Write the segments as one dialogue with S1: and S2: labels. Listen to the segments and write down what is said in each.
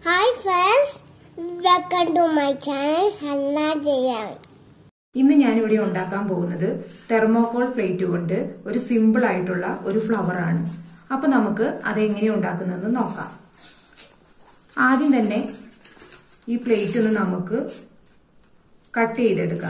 S1: hi friends welcome to my channel Hanna Jayan
S2: ഇന്ന് ഞാനിവിടെ ഉണ്ടാക്കാൻ പോകുന്നത് തെർമോകോൾ പ്ലേറ്റ് കൊണ്ട് ഒരു സിമ്പിൾ ആയിട്ടുള്ള ഒരു ഫ്ലവർ ആണ് അപ്പൊ നമുക്ക് അതെങ്ങനെ ഉണ്ടാക്കുന്നതെന്ന് നോക്കാം ആദ്യം തന്നെ ഈ പ്ലേറ്റ് ഒന്ന് നമുക്ക് കട്ട് ചെയ്തെടുക്കാം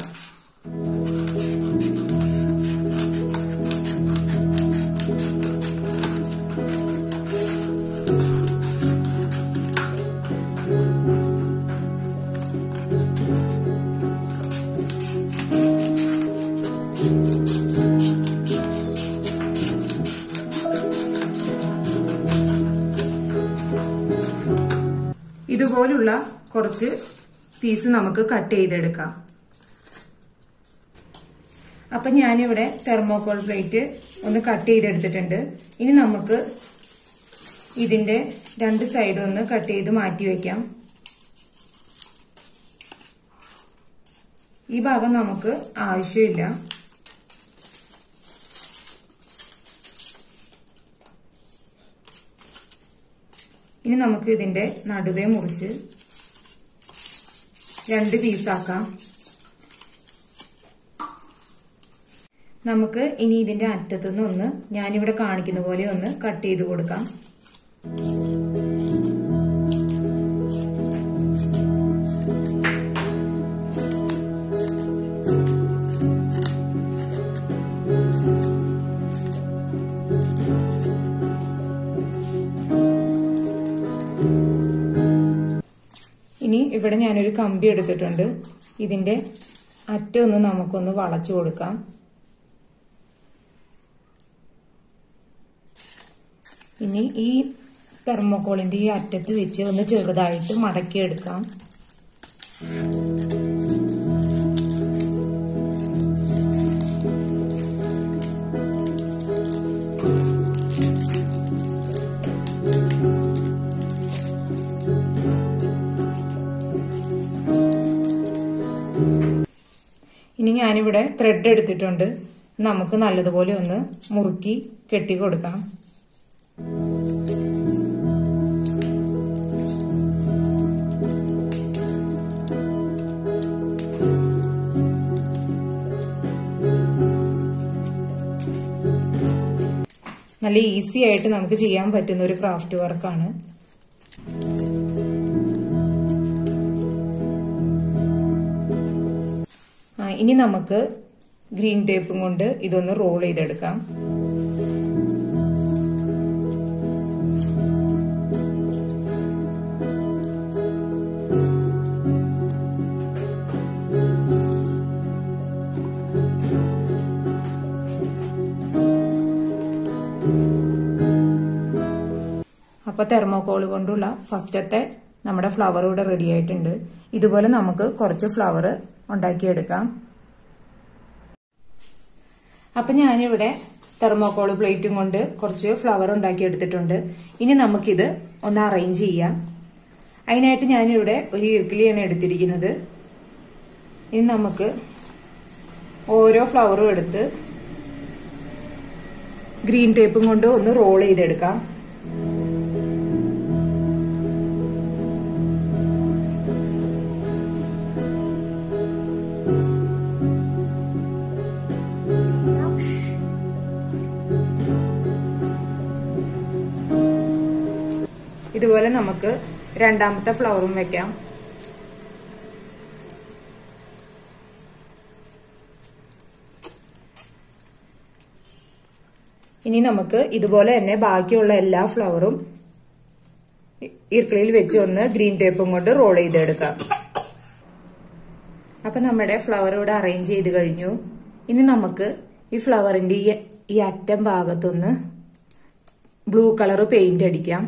S2: ഇതുപോലുള്ള കുറച്ച് പീസ് നമുക്ക് കട്ട് ചെയ്തെടുക്കാം അപ്പൊ ഞാനിവിടെ തെർമോകോൾ പ്ലേറ്റ് ഒന്ന് കട്ട് ചെയ്തെടുത്തിട്ടുണ്ട് ഇനി നമുക്ക് ഇതിന്റെ രണ്ട് സൈഡും ഒന്ന് കട്ട് ചെയ്ത് മാറ്റി വെക്കാം ഈ ഭാഗം നമുക്ക് ആവശ്യമില്ല ഇനി നമുക്ക് ഇതിന്റെ നടുവേ മുറിച്ച് രണ്ട് പീസാക്കാം നമുക്ക് ഇനി ഇതിന്റെ അറ്റത്തുനിന്ന് ഒന്ന് ഞാനിവിടെ കാണിക്കുന്ന പോലെ ഒന്ന് കട്ട് ചെയ്ത് കൊടുക്കാം ഇനി ഇവിടെ ഞാനൊരു കമ്പി എടുത്തിട്ടുണ്ട് ഇതിന്റെ അറ്റം ഒന്ന് നമുക്കൊന്ന് വളച്ചു കൊടുക്കാം ഇനി ഈ തെർമോക്കോളിന്റെ ഈ അറ്റത്ത് വെച്ച് ഒന്ന് ചെറുതായിട്ട് മടക്കിയെടുക്കാം ഇനി ഞാനിവിടെ ത്രെഡ് എടുത്തിട്ടുണ്ട് നമുക്ക് നല്ലതുപോലെ ഒന്ന് മുറുക്കി കെട്ടി കൊടുക്കാം നല്ല ഈസി ആയിട്ട് നമുക്ക് ചെയ്യാൻ പറ്റുന്ന ഒരു ക്രാഫ്റ്റ് വർക്കാണ് ഇനി നമുക്ക് ഗ്രീൻ ടേപ്പും കൊണ്ട് ഇതൊന്ന് റോൾ ചെയ്തെടുക്കാം അപ്പൊ തെർമോകോൾ കൊണ്ടുള്ള ഫസ്റ്റത്തെ നമ്മുടെ ഫ്ലവർ ഇവിടെ റെഡി ആയിട്ടുണ്ട് ഇതുപോലെ നമുക്ക് കുറച്ച് ഫ്ലവർ ഉണ്ടാക്കിയെടുക്കാം അപ്പൊ ഞാനിവിടെ തെർമോകോൾ പ്ലേറ്റും കൊണ്ട് കുറച്ച് ഫ്ലവർ ഉണ്ടാക്കിയെടുത്തിട്ടുണ്ട് ഇനി നമുക്കിത് ഒന്ന് അറേഞ്ച് ചെയ്യാം അതിനായിട്ട് ഞാനിവിടെ ഒരു ഈർക്കിലിയാണ് എടുത്തിരിക്കുന്നത് ഇനി നമുക്ക് ഓരോ ഫ്ലവറും എടുത്ത് ഗ്രീൻ ടേപ്പും കൊണ്ട് ഒന്ന് റോൾ ചെയ്തെടുക്കാം ഇതുപോലെ നമുക്ക് രണ്ടാമത്തെ ഫ്ലവറും വെക്കാം ഇനി നമുക്ക് ഇതുപോലെ തന്നെ ബാക്കിയുള്ള എല്ലാ ഫ്ലവറും ഈർക്കിളിയിൽ വെച്ച് ഒന്ന് ഗ്രീൻ ടേപ്പും കൊണ്ട് റോൾ ചെയ്തെടുക്കാം അപ്പൊ നമ്മുടെ ഫ്ലവർ ഇവിടെ അറേഞ്ച് ചെയ്ത് കഴിഞ്ഞു ഇനി നമുക്ക് ഈ ഫ്ലവറിന്റെ ഈ അറ്റം ഭാഗത്തൊന്ന് ബ്ലൂ കളർ പെയിന്റ് അടിക്കാം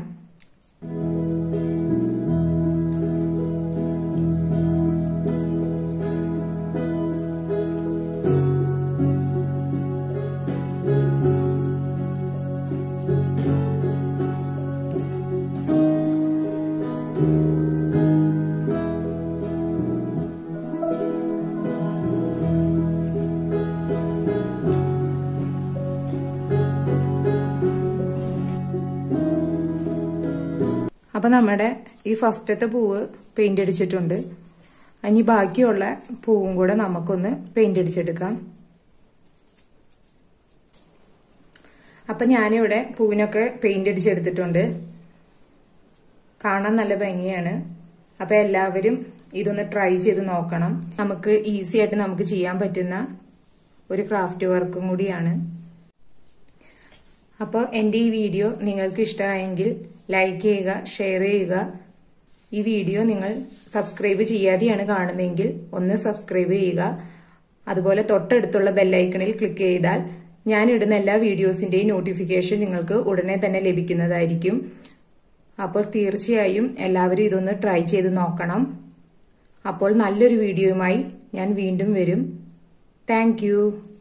S2: അപ്പൊ അപ്പൊ നമ്മുടെ ഈ ഫസ്റ്റത്തെ പൂവ് പെയിന്റ് അടിച്ചിട്ടുണ്ട് ഇനി ബാക്കിയുള്ള പൂവും കൂടെ നമുക്കൊന്ന് പെയിന്റ് അടിച്ചെടുക്കാം അപ്പൊ ഞാനിവിടെ പൂവിനൊക്കെ പെയിന്റ് അടിച്ചെടുത്തിട്ടുണ്ട് കാണാൻ നല്ല ഭംഗിയാണ് അപ്പൊ എല്ലാവരും ഇതൊന്ന് ട്രൈ ചെയ്ത് നോക്കണം നമുക്ക് ഈസി ആയിട്ട് നമുക്ക് ചെയ്യാൻ പറ്റുന്ന ഒരു ക്രാഫ്റ്റ് വർക്കും കൂടിയാണ് അപ്പോൾ എൻ്റെ ഈ വീഡിയോ നിങ്ങൾക്ക് ഇഷ്ടമായെങ്കിൽ ലൈക്ക് ചെയ്യുക ഷെയർ ചെയ്യുക ഈ വീഡിയോ നിങ്ങൾ സബ്സ്ക്രൈബ് ചെയ്യാതെയാണ് കാണുന്നതെങ്കിൽ ഒന്ന് സബ്സ്ക്രൈബ് ചെയ്യുക അതുപോലെ തൊട്ടടുത്തുള്ള ബെല്ലൈക്കണിൽ ക്ലിക്ക് ചെയ്താൽ ഞാൻ ഇടുന്ന എല്ലാ വീഡിയോസിന്റെയും നോട്ടിഫിക്കേഷൻ നിങ്ങൾക്ക് ഉടനെ തന്നെ ലഭിക്കുന്നതായിരിക്കും അപ്പോൾ തീർച്ചയായും എല്ലാവരും ഇതൊന്ന് ട്രൈ ചെയ്ത് നോക്കണം അപ്പോൾ നല്ലൊരു വീഡിയോയുമായി ഞാൻ വീണ്ടും വരും താങ്ക്